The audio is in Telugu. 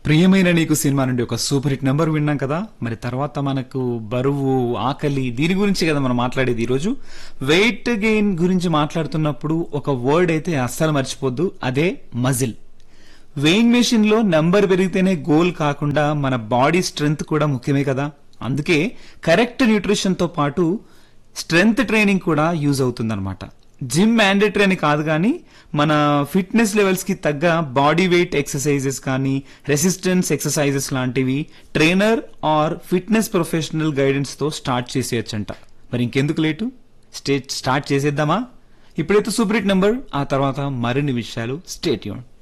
ప్రియమైన నీకు సినిమా నుండి ఒక సూపర్ హిట్ నెంబర్ విన్నాం కదా మరి తర్వాత మనకు బరువు ఆకలి దీని గురించి కదా మనం మాట్లాడేది ఈరోజు వెయిట్ గెయిన్ గురించి మాట్లాడుతున్నప్పుడు ఒక వర్డ్ అయితే అస్సలు మర్చిపోద్దు అదే మజిల్ వెయింగ్ మెషిన్ లో నంబర్ పెరిగితేనే గోల్ కాకుండా మన బాడీ స్ట్రెంగ్త్ కూడా ముఖ్యమే కదా అందుకే కరెక్ట్ న్యూట్రిషన్ తో పాటు స్ట్రెంగ్త్ ట్రైనింగ్ కూడా యూజ్ అవుతుందన్నమాట జిమ్ మ్యాండేటరీ అని కాదు కానీ మన ఫిట్నెస్ లెవెల్స్ కి తగ్గ బాడీ వెయిట్ ఎక్సర్సైజెస్ కానీ రెసిస్టెన్స్ ఎక్సర్సైజెస్ లాంటివి trainer or fitness professional guidance తో స్టార్ట్ చేసేయచ్చంట మరి ఇంకెందుకు లేటు స్టే స్టార్ట్ చేసేద్దామా ఇప్పుడైతే సూపర్ హిట్ నెంబర్ ఆ తర్వాత మరిన్ని విషయాలు స్టేట్ యూన్